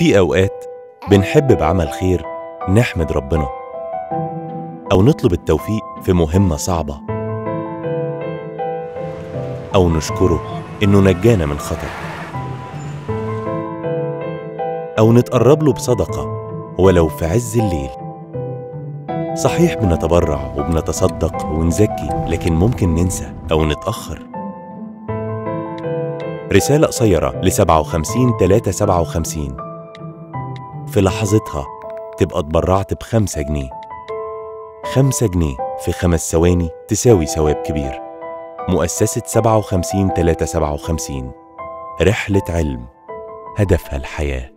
في أوقات بنحب بعمل خير نحمد ربنا أو نطلب التوفيق في مهمة صعبة أو نشكره إنه نجانا من خطر أو نتقرب له بصدقة ولو في عز الليل صحيح بنتبرع وبنتصدق ونزكي لكن ممكن ننسى أو نتأخر رسالة قصيرة ل 57 357 في لحظتها تبقى اتبرعت بخمسة جنيه خمسة جنيه في خمس ثواني تساوي ثواب كبير مؤسسة 57 357 رحلة علم هدفها الحياه